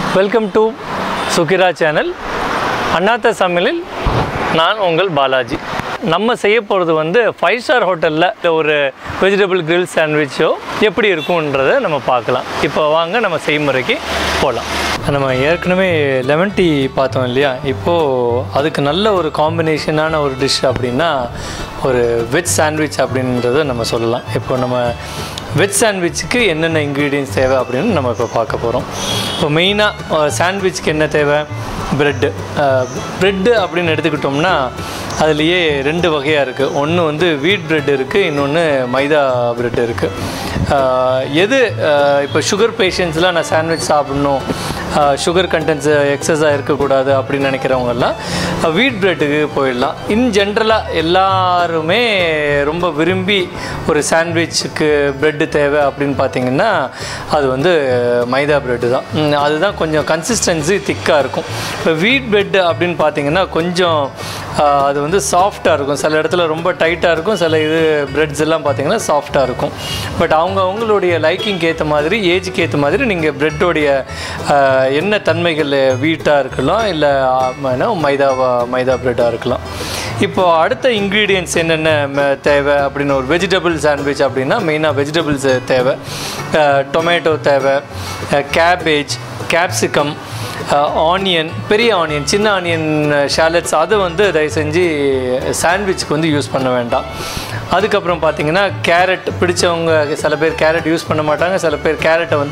welcome to Sugira channel அண்ணாத்த சமையலில் நான் உங்கள் பாலாஜி நம்ம செய்ய போகிறது வந்து ஃபைவ் ஸ்டார் ஹோட்டலில் ஒரு வெஜிடபிள் கிரில் சாண்ட்விச்சோ எப்படி இருக்கும்ன்றதை நம்ம பார்க்கலாம் இப்போ வாங்க நம்ம செய்முறைக்கு போகலாம் நம்ம ஏற்கனவே லெமன் டீ பார்த்தோம் இல்லையா இப்போது அதுக்கு நல்ல ஒரு காம்பினேஷனான ஒரு டிஷ் அப்படின்னா ஒரு வெஜ் சாண்ட்விச் அப்படின்றத நம்ம சொல்லலாம் இப்போ நம்ம வெஜ் சாண்ட்விச்சுக்கு என்னென்ன இன்க்ரீடியன்ஸ் தேவை அப்படின்னு நம்ம இப்போ பார்க்க போகிறோம் இப்போ மெயினாக சாண்ட்விச்சுக்கு என்ன தேவை ப்ரெட்டு ப்ரெட்டு அப்படின்னு எடுத்துக்கிட்டோம்னா அதுலேயே ரெண்டு வகையாக இருக்குது ஒன்று வந்து வீட் பிரெட் இருக்குது இன்னொன்று மைதா பிரெட் இருக்குது எது அஹ், இப்போ சுகர் பேஷண்ட்ஸ்லாம் நான் சாண்ட்விச் சாப்பிடணும் சுகர் கண்டென்ட்ஸ் எக்ஸஸாக இருக்கக்கூடாது அப்படின்னு நினைக்கிறவங்கெல்லாம் வீட் பிரெட்டுக்கு போயிடலாம் இன் ஜென்ரலாக எல்லாருமே ரொம்ப விரும்பி ஒரு சாண்ட்விச்சுக்கு பிரெட்டு தேவை அப்படின்னு பார்த்தீங்கன்னா அது வந்து மைதா பிரெட்டு தான் ம், அதுதான் கொஞ்சம் கன்சிஸ்டன்சி திக்காக இருக்கும் இப்போ வீட் பிரெட் அப்படின்னு பார்த்தீங்கன்னா கொஞ்சம் ஆஹ், அது வந்து சாஃப்டாக இருக்கும் சில இடத்துல ரொம்ப டைட்டாக இருக்கும் சில இது பிரெட்ஸ் எல்லாம் பார்த்தீங்கன்னா சாஃப்டாக இருக்கும் பட் அவங்க அவங்களுடைய லைக்கிங்க்கு ஏற்ற மாதிரி ஏஜுக்கு ஏற்ற மாதிரி நீங்கள் பிரெட்டோடைய என்ன தன்மைகள் வீட்டாக இருக்கலாம் இல்லை மைதாவா மைதா பிரெட்டாக இருக்கலாம் இப்போ அடுத்த இன்க்ரீடியன்ட்ஸ் என்னென்ன ம- தேவை அப்படின்னு ஒரு வெஜிடபிள் சாண்ட்விச் அப்படின்னா மெயினாக வெஜிடபிள்ஸ் தேவை டொமேட்டோ தேவை கேபேஜ் கேப்சிகம் ஆனியன் பெரிய ஆனியன் சின்ன ஆனியன் ஷாலட்ஸ் அதை வந்து தயவு செஞ்சு சாண்ட்விச்சுக்கு வந்து யூஸ் பண்ண வேண்டாம் அதுக்கப்புறம் பார்த்தீங்கன்னா கேரட் பிடிச்சவங்க சில பேர் கேரட் யூஸ் பண்ண மாட்டாங்க சில பேர் கேரட்டை வந்து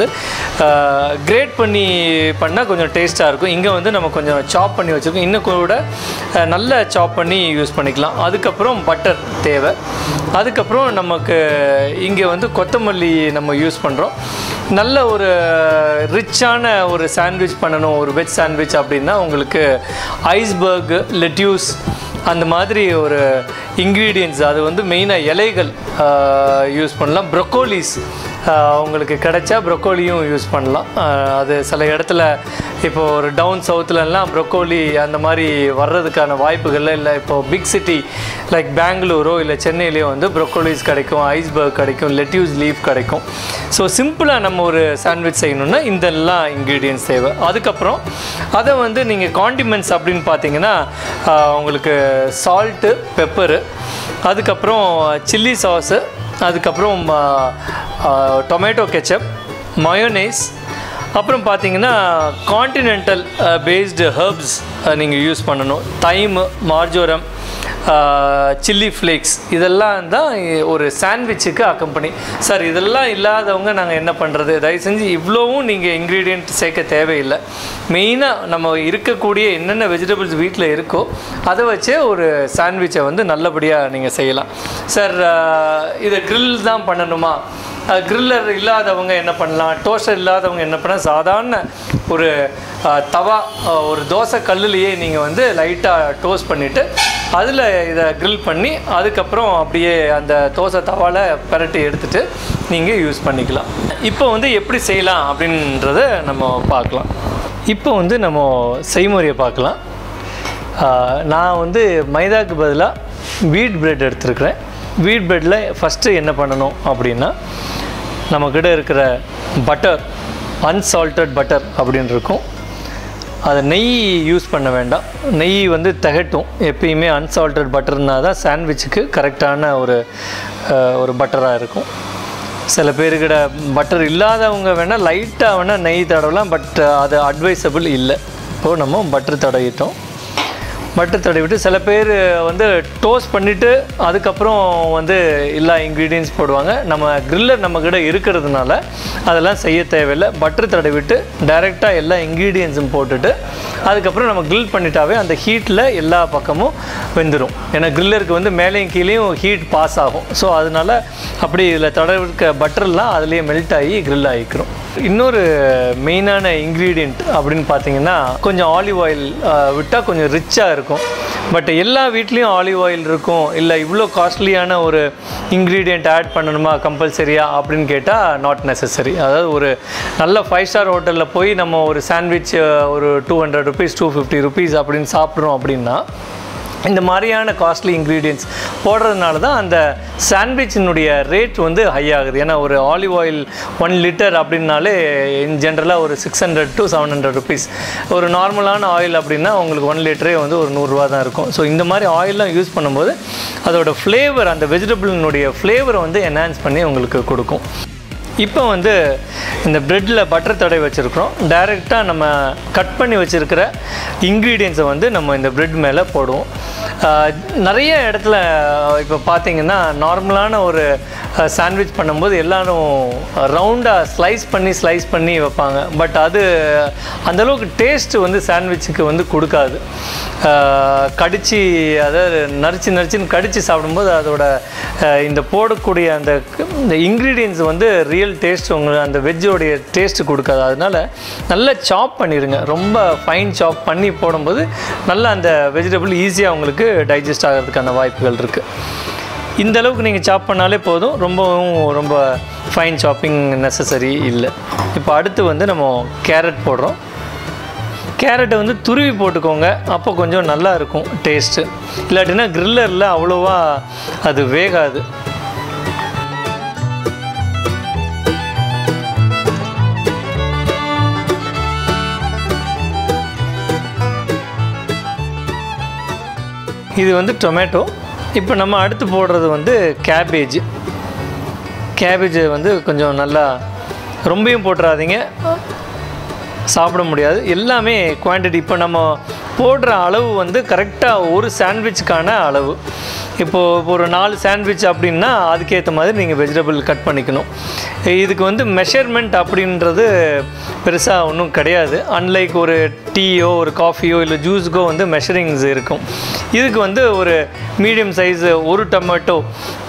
கிரேட் பண்ணி பண்ணால் கொஞ்சம் டேஸ்ட்டாக இருக்கும் இங்கே வந்து நம்ம கொஞ்சம் சாப் பண்ணி வச்சுருக்கோம் இன்னும் கூட அஹ், நல்லா சாப் பண்ணி யூஸ் பண்ணிக்கலாம் அதுக்கப்புறம் பட்டர் தேவை அதுக்கப்புறம் நமக்கு இங்கே வந்து கொத்தமல்லி நம்ம யூஸ் பண்ணுறோம் நல்ல ஒரு ரிச்சான ஒரு சாண்ட்விச் பண்ணணும் ஒரு வெஜ் சாண்ட்விச் அப்படின்னா உங்களுக்கு ஐஸ்பர்க் லெட்யூஸ் அந்த மாதிரி ஒரு இன்க்ரீடியன்ட்ஸ் அது வந்து மெயினாக இலைகள் யூஸ் பண்ணலாம் ப்ரொக்கோலிஸ் உங்களுக்கு கிடைச்சா ப்ரொக்கோலியும் யூஸ் பண்ணலாம் ஆஹ் அது சில இடத்துல இப்போ ஒரு டவுன் சவுத்துலலாம் ப்ரொக்கோலி அந்த மாதிரி வர்றதுக்கான வாய்ப்புகள் இல்லை இப்போ பிக் சிட்டி லைக் பெங்களூரோ இல்லை சென்னையிலையோ வந்து ப்ரொக்கோலிஸ் கிடைக்கும் ஐஸ்பர்க் கிடைக்கும் லெட்யூஸ் லீஃப் கிடைக்கும் ஸோ சிம்பிளாக நம்ம ஒரு சாண்ட்விச் செய்யணும்னா இதெல்லாம் இன்க்ரீடியன்ஸ் தேவை அதுக்கப்புறம் அதை வந்து நீங்கள் காண்டிமெண்ட்ஸ் அப்படின்னு பார்த்தீங்கன்னா ஆஹ் உங்களுக்கு சால்ட்டு பெப்பரு அதுக்கப்புறம் சில்லி சாஸு அதுக்கப்புறம் டொமேட்டோ கெச்சப் மயோனைஸ் அப்புறம் பார்த்தீங்கன்னா காண்டினென்டல் பேஸ்டு ஹர்ப்ஸ் நீங்கள் யூஸ் பண்ணணும் தைமு மார்ஜோரம் சில்லி ஃப்ளேக்ஸ் இதெல்லாம் தான் ஒரு சாண்ட்விச்சுக்கு அக்கம்பனி சார் இதெல்லாம் இல்லாதவங்க நாங்கள் என்ன பண்ணுறது தயவு செஞ்சு இவ்வளோவும் நீங்கள் இன்க்ரீடியண்ட் சேர்க்க தேவையில்லை மெயினாக நம்ம இருக்கக்கூடிய என்னென்ன வெஜிடபிள்ஸ் வீட்டில் இருக்கோ அதை வச்சே ஒரு சாண்ட்விச்சை வந்து நல்லபடியாக நீங்கள் செய்யலாம் சார் இதை grill தான் பண்ணணுமா கிரில்லர் இல்லாதவங்க என்ன பண்ணலாம் டோஸ்டர் இல்லாதவங்க என்ன பண்ணலாம் சாதாரண ஒரு அஹ், தவா அஹ், ஒரு தோசை கல்லுலேயே நீங்கள் வந்து லைட்டாக டோஸ்ட் பண்ணிவிட்டு அதில் இதை grill பண்ணி அதுக்கப்புறம் அப்படியே அந்த தோசை தவால பரட்டி எடுத்துட்டு நீங்கள் யூஸ் பண்ணிக்கலாம் இப்போ வந்து எப்படி செய்யலாம் அப்படின்றத நம்ம பார்க்கலாம் இப்போ வந்து நம்ம செய்முறையை பார்க்கலாம் ஆஹ் நான் வந்து மைதாக்கு பதிலாக வீட் பிரெட் எடுத்திருக்கிறேன் வீட் பிரெட்டில் ஃபஸ்ட்டு என்ன பண்ணணும் அப்படின்னா நம்மக்கிட்ட இருக்கிற பட்டர் அன்சால்ட்டட் பட்டர் அப்படின்னு இருக்கும் அதை நெய் யூஸ் பண்ண வேண்டாம் நெய் வந்து திகட்டும் எப்பயுமே அன்சால்ட்டட் பட்டர்னா தான் சாண்ட்விச்சுக்கு கரெக்டான ஒரு ஆஹ், ஒரு பட்டராக இருக்கும் சில பேருக்கிட்ட பட்டர் இல்லாதவங்க வேணால் லைட்டாக வேணால் நெய் தடவலாம் பட் அது அட்வைசபிள் இல்லை இப்போது நம்ம பட்டர் தடவிட்டோம் பட்டர் தடவிட்டு சில பேர் வந்து டோஸ்ட் பண்ணிவிட்டு அதுக்கப்புறம் வந்து எல்லா இன்க்ரீடியன்ஸ் போடுவாங்க நம்ம கிரில்லர் நம்மக்கிட்ட இருக்கிறதுனால அதெல்லாம் செய்ய தேவையில்லை பட்டர் தடவிட்டு டைரெக்டாக எல்லா இன்க்ரீடியன்ஸும் போட்டுட்டு அதுக்கப்புறம் நம்ம grill பண்ணிட்டாவே அந்த ஹீட்டில் எல்லா பக்கமும் வெந்துடும் ஏன்னா கிரில்லருக்கு வந்து மேலேயும் கீழேயும் ஹீட் பாஸ் ஆகும் ஸோ அதனால அப்படி இதில் தடவிருக்க பட்டர்லாம் அதுலேயே மெல்ட் ஆகி grill ஆகிக்கிறோம் இன்னொரு மெயினான இன்க்ரீடியண்ட் அப்படின்னு பார்த்தீங்கன்னா கொஞ்சம் ஆலிவ் ஆயில் விட்டால் கொஞ்சம் ரிச்சாக இருக்கும் பட் எல்லா வீட்லேயும் ஆலிவ் ஆயில் இருக்கும் இல்லை இவ்வளோ காஸ்ட்லியான ஒரு இன்க்ரீடியண்ட் ஆட் பண்ணணுமா கம்பல்சரியா அப்படின்னு கேட்டால் நாட் நெசசரி அதாவது ஒரு நல்ல ஃபைவ் ஸ்டார் ஹோட்டலில் போய் நம்ம ஒரு சாண்ட்விச் ஒரு two hundred rupees two fifty rupees அப்படின்னு சாப்பிட்றோம் அப்படின்னா இந்த மாதிரியான காஸ்ட்லி இன்க்ரீடியன்ஸ் போடுறதுனால தான் அந்த சாண்ட்விச்சினுடைய ரேட் வந்து ஹை ஆகுது ஏன்னா ஒரு ஆலிவ் ஆயில் ஒன் லிட்டர் அப்படின்னாலே இன் ஜென்ரலாக ஒரு six hundred to seven hundred rupees ஒரு நார்மலான ஆயில் அப்படின்னா உங்களுக்கு ஒன் லிட்டரே வந்து ஒரு நூறுரூவா தான் இருக்கும் ஸோ இந்த மாதிரி ஆயிலெலாம் யூஸ் பண்ணும்போது அதோட ஃப்ளேவர் அந்த வெஜிடபிளினுடைய ஃப்ளேவரை வந்து என்ஹான்ஸ் பண்ணி உங்களுக்கு கொடுக்கும் இப்போ வந்து இந்த ப்ரெட்டில் பட்டர் தடவை வச்சுருக்கிறோம் டைரெக்டாக நம்ம கட் பண்ணி வச்சுருக்கிற இன்க்ரீடியன்ஸை வந்து நம்ம இந்த ப்ரெட் மேலே போடுவோம் ஆஹ் நிறைய இடத்துல இப்போ பார்த்தீங்கன்னா நார்மலான ஒரு சாண்ட்விச் பண்ணும்போது எல்லாரும் ரவுண்டாக ஸ்லைஸ் பண்ணி ஸ்லைஸ் பண்ணி வைப்பாங்க பட் அது அந்தளவுக்கு டேஸ்ட் வந்து சாண்ட்விச்சுக்கு வந்து கொடுக்காது ஆஹ் கடிச்சு அதாவது நரிச்சு நரிச்சுன்னு கடிச்சு சாப்பிடும்போது அதோட ஆஹ் இந்த போடக்கூடிய அந்த இந்த இன்க்ரீடியன்ஸ் வந்து ரியல் டேஸ்ட் உங்களுக்கு அந்த வெஜ்ஜோடைய டேஸ்ட் கொடுக்காது அதனால நல்லா சாப் பண்ணிடுங்க ரொம்ப ஃபைன் சாப் பண்ணி போடும்போது நல்லா அந்த வெஜிடபிள் ஈஸியாக உங்களுக்கு டைஜஸ்ட் ஆகிறதுக்கான வாய்ப்புகள் இருக்குது இந்த அளவுக்கு நீங்கள் சாப் பண்ணாலே போதும் ரொம்பவும் ரொம்ப ஃபைன் சாப்பிங் நெசசரி இல்லை இப்போ அடுத்து வந்து நம்ம கேரட் போடுறோம் கேரட்டை வந்து துருவி போட்டுக்கோங்க அப்போ கொஞ்சம் நல்லா இருக்கும் டேஸ்ட்டு இல்லாட்டினா கிரில்லரில் அவ்வளோவா அது வேகாது இது வந்து டொமேட்டோ இப்போ நம்ம அடுத்து போடுறது வந்து கேபேஜ் கேபேஜ் வந்து கொஞ்சம் நல்லா ரொம்பவும் போட்டுறாதீங்க சாப்பிட முடியாது எல்லாமே குவான்டிட்டி இப்போ நம்ம போடுற அளவு வந்து கரெக்டாக ஒரு சாண்ட்விச்சுக்கான அளவு இப்போது இப்போ ஒரு நாலு சாண்ட்விச் அப்படின்னா அதுக்கேற்ற மாதிரி நீங்கள் வெஜிடபிள் கட் பண்ணிக்கணும் இதுக்கு வந்து மெஷர்மெண்ட் அப்படின்றது பெருசாக ஒன்றும் கிடையாது அன்லைக் ஒரு டீயோ ஒரு காஃபியோ இல்லை ஜூஸுக்கோ வந்து மெஷரிங்ஸ் இருக்கும் இதுக்கு வந்து ஒரு மீடியம் சைஸு ஒரு டொமேட்டோ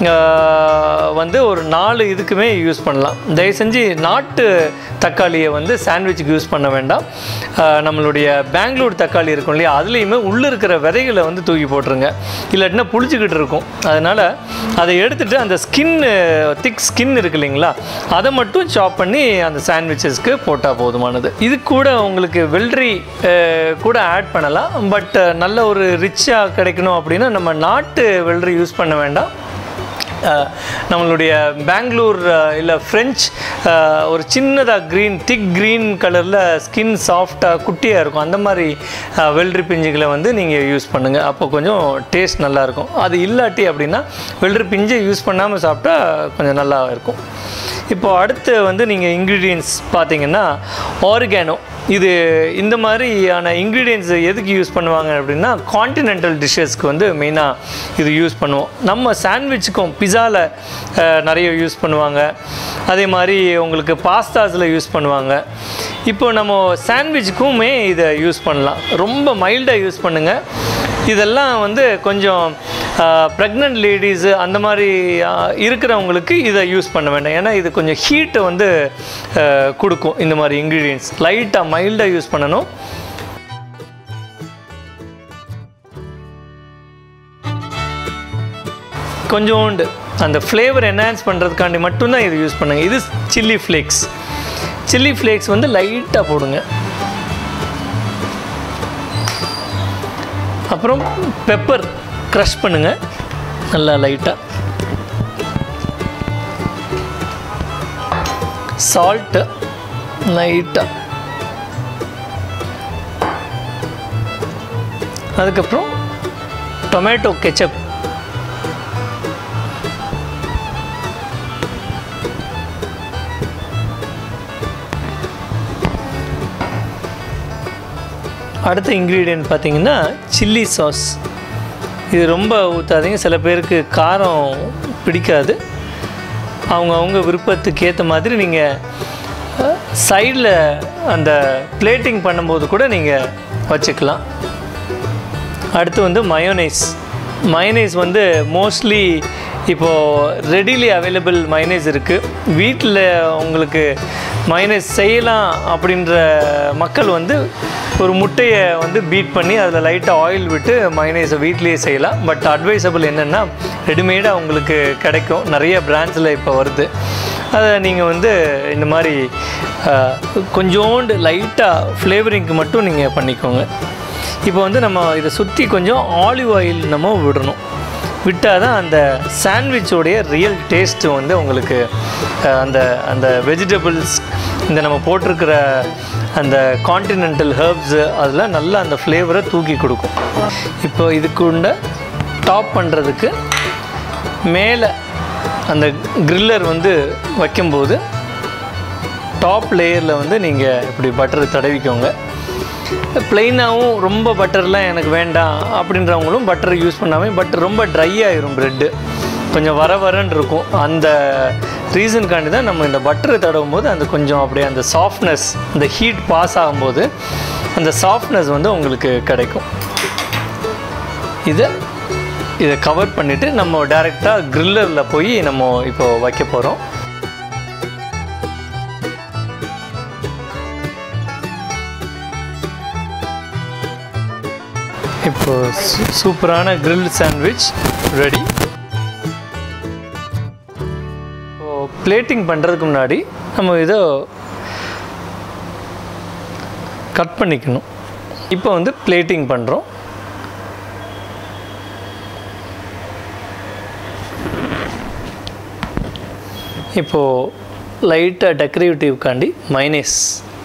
வந்து ஒரு நாலு இதுக்குமே யூஸ் பண்ணலாம் தயவு செஞ்சு நாட்டு தக்காளியை வந்து சாண்ட்விச்சுக்கு யூஸ் பண்ண வேண்டாம் ஆஹ் நம்மளுடைய பெங்களூர் தக்காளி இருக்கும் இல்லையா அதுலேயுமே உள்ளே இருக்கிற விதைகளை வந்து தூக்கி போட்டுருங்க இல்லாட்டினா புளிச்சுக்கிட்டு இருக்கும் அதனால் அதை எடுத்துகிட்டு அந்த ஸ்கின் திக் ஸ்கின் இருக்கு இல்லைங்களா அதை மட்டும் சாப் பண்ணி அந்த சாண்ட்விச்சஸ்க்கு போட்டால் போதுமானது இது கூட உங்களுக்கு வெள்ளரி அஹ், கூட ஆட் பண்ணலாம் பட் நல்ல ஒரு ரிச்சாக கிடைக்கணும் அப்படின்னா நம்ம நாட்டு வெள்ளரி யூஸ் பண்ண வேண்டாம் அஹ், நம்மளுடைய பெங்களூர் இல்லை ஃப்ரெஞ்ச் அஹ், ஒரு சின்னதாக க்ரீன் திக் க்ரீன் கலரில் ஸ்கின் சாஃப்டாக குட்டியாக இருக்கும் அந்த மாதிரி அஹ், வெள்ளரி பிஞ்சுகளை வந்து நீங்கள் யூஸ் பண்ணுங்கள் அப்போ கொஞ்சம் டேஸ்ட் நல்லாயிருக்கும் அது இல்லாட்டி அப்படின்னா வெள்ளரி பிஞ்சை யூஸ் பண்ணாமல் சாப்பிட்டா கொஞ்சம் நல்லா இருக்கும் இப்போ அடுத்து வந்து நீங்கள் இன்க்ரீடியன்ஸ் பார்த்தீங்கன்னா ஆர்கானோ இது இந்த மாதிரியான இன்க்ரீடியன்ஸ் எதுக்கு யூஸ் பண்ணுவாங்க அப்படின்னா காண்டினென்டல் டிஷ்ஷஸ்க்கு வந்து மெயினாக இது யூஸ் பண்ணுவோம் நம்ம சாண்ட்விச்சுக்கும் பிஸாவில் நிறைய யூஸ் பண்ணுவாங்க அதே மாதிரி உங்களுக்கு பாஸ்தாஸில் யூஸ் பண்ணுவாங்க இப்போ நம்ம சாண்ட்விச்சுக்குமே இதை யூஸ் பண்ணலாம் ரொம்ப மைல்டாக யூஸ் பண்ணுங்கள் இதெல்லாம் வந்து கொஞ்சம் ப்ரெக்னென்ட் லேடிஸு அந்த மாதிரி ஆஹ், இருக்கிறவங்களுக்கு இதை யூஸ் பண்ண வேண்டாம் ஏன்னா இது கொஞ்சம் ஹீட்டை வந்து ஆஹ், கொடுக்கும் இந்த மாதிரி இன்க்ரீடியன்ஸ் லைட்டாக மைல்டாக யூஸ் பண்ணணும் கொஞ்சோண்டு அந்த ஃப்ளேவர் என்ஹான்ஸ் பண்ணுறதுக்காண்டி மட்டும்தான் இது யூஸ் பண்ணுங்க இது சில்லி ஃப்ளேக்ஸ் சில்லி ஃப்ளேக்ஸ் வந்து லைட்டாக போடுங்க அப்புறம் பெப்பர் க்ரஷ் பண்ணுங்க நல்லா லைட்டாக சால்ட்டு லைட்டாக அதுக்கப்புறம் டொமேட்டோ கெச்சப் அடுத்த இன்க்ரீடியன்ட் பார்த்தீங்கன்னா சில்லி சாஸ் இது ரொம்ப ஊற்றாதீங்க சில பேருக்கு காரம் பிடிக்காது அவங்க அவங்க விருப்பத்துக்கு ஏற்ற மாதிரி நீங்கள் சைடில் அந்த பிளேட்டிங் பண்ணும்போது கூட நீங்கள் வச்சுக்கலாம் அடுத்து வந்து மயோனைஸ் மயோனைஸ் வந்து மோஸ்ட்லி இப்போது ரெடிலி அவைலபிள் மைனேஸ் இருக்குது வீட்டில் உங்களுக்கு மைனஸ் செய்யலாம் அப்படின்ற மக்கள் வந்து ஒரு முட்டையை வந்து பீட் பண்ணி அதில் லைட்டாக ஆயில் விட்டு மைனேஸை வீட்லேயே செய்யலாம் பட் அட்வைசபிள் என்னென்னா ரெடிமேடாக உங்களுக்கு கிடைக்கும் நிறைய பிராண்ட்ஸில் இப்போ வருது அதை நீங்கள் வந்து இந்த மாதிரி அஹ், கொஞ்சோண்டு லைட்டாக ஃப்ளேவரிங்க்கு மட்டும் நீங்கள் பண்ணிக்கோங்க இப்போ வந்து நம்ம இதை சுற்றி கொஞ்சம் ஆலிவ் ஆயில் நம்ம விடணும் விட்டால் தான் அந்த சாண்ட்விச்சோடைய ரியல் டேஸ்ட்டு வந்து உங்களுக்கு அஹ், அந்த அந்த வெஜிடபிள்ஸ் இந்த நம்ம போட்டிருக்கிற அந்த காண்டினென்டல் ஹெர்ப்ஸு அதெல்லாம் நல்லா அந்த ஃப்ளேவரை தூக்கி கொடுக்கும் இப்போ இதுக்குண்ட டாப் பண்ணுறதுக்கு மேலே அந்த கிரில்லர் வந்து வைக்கும்போது டாப் லேயரில் வந்து நீங்கள் இப்படி பட்டர் தடவிக்கோங்க ப்ளெயினாகவும் ரொம்ப பட்டர்லாம் எனக்கு வேண்டாம் அப்படின்றவங்களும் பட்டர் யூஸ் பண்ணாமல் பட் ரொம்ப ட்ரை ஆயிரும் ப்ரெட்டு கொஞ்சம் வர வரன்னு இருக்கும் அந்த ரீசனுக்காண்டி தான் நம்ம இந்த பட்டரை தடவும் போது அந்த கொஞ்சம் அப்படியே அந்த சாஃப்ட்னஸ் அந்த ஹீட் பாஸ் ஆகும்போது அந்த சாஃப்ட்னஸ் வந்து உங்களுக்கு கிடைக்கும் இதை இதை கவர் பண்ணிவிட்டு நம்ம டைரெக்டாக க்ரில்லரில் போய் நம்ம இப்போ வைக்க போகிறோம் இப்போ சூ- சூப்பரான grill சாண்ட்விச் ரெடி இப்போ பிளேட்டிங் பண்ணுறதுக்கு முன்னாடி நம்ம இதை கட் பண்ணிக்கணும் இப்போ வந்து பிளேட்டிங் பண்ணுறோம் இப்போது லைட்டாக டெக்கரேட்டிவ்காண்டி மைனேஸ்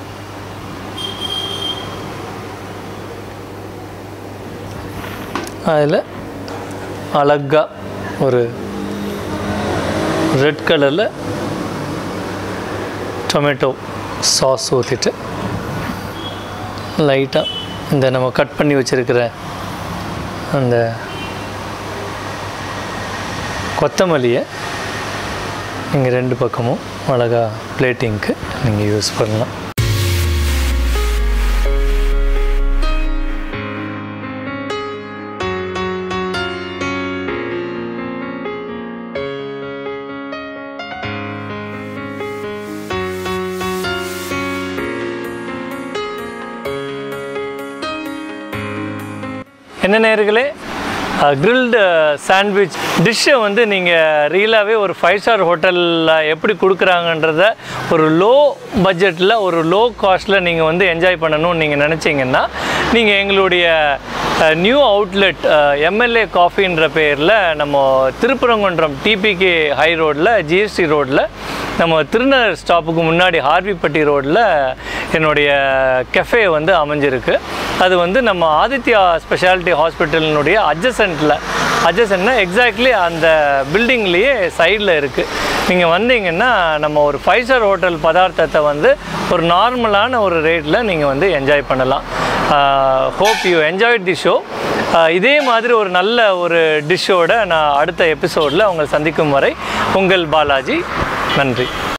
அதில் அழகா ஒரு ரெட் கலரில் டொமேட்டோ சாஸ் ஊற்றிட்டு லைட்டாக இந்த நம்ம கட் பண்ணி வச்சுருக்கிற அந்த கொத்தமல்லியை நீங்கள் ரெண்டு பக்கமும் அழகா பிளேட்டிங்க்கு நீங்கள் யூஸ் பண்ணலாம் என்ன நேர்களே கிரில்டு சாண்ட்விச் டிஷ்ஷை வந்து நீங்கள் ரியலாகவே ஒரு ஃபைவ் ஸ்டார் ஹோட்டலில் எப்படி கொடுக்குறாங்கன்றத ஒரு லோ பட்ஜெட்டில் ஒரு லோ காஸ்ட்டில் நீங்கள் வந்து என்ஜாய் பண்ணணும்னு நீங்கள் நினச்சிங்கன்னா நீங்கள் எங்களுடைய நியூ அவுட்லெட் எம்எல்ஏ காஃபின்ற பேரில் நம்ம திருப்பரங்குன்றம் டிபிகே ஹை ரோட்டில் ஜிஎஸ்டி ரோட்டில் நம்ம திருநகர் ஸ்டாப்புக்கு முன்னாடி ஹார்விப்பட்டி ரோட்டில் என்னுடைய கெஃபே வந்து அமைஞ்சிருக்கு அது வந்து நம்ம ஆதித்யா ஸ்பெஷாலிட்டி ஹாஸ்பிட்டலினுடைய அட்ஜசன்ட்டில் அட்ஜசன்ட்னா எக்ஸாக்ட்லி அந்த பில்டிங்லேயே சைடில் இருக்குது நீங்கள் வந்தீங்கன்னா நம்ம ஒரு ஃபைவ் ஸ்டார் ஹோட்டல் பதார்த்தத்தை வந்து ஒரு நார்மலான ஒரு ரேட்டில் நீங்கள் வந்து என்ஜாய் பண்ணலாம் hope you enjoyed the show இதே மாதிரி ஒரு நல்ல ஒரு டிஷ்ஷோட நான் அடுத்த எபிசோடில் உங்களை சந்திக்கும் வரை உங்கள் பாலாஜி நன்றி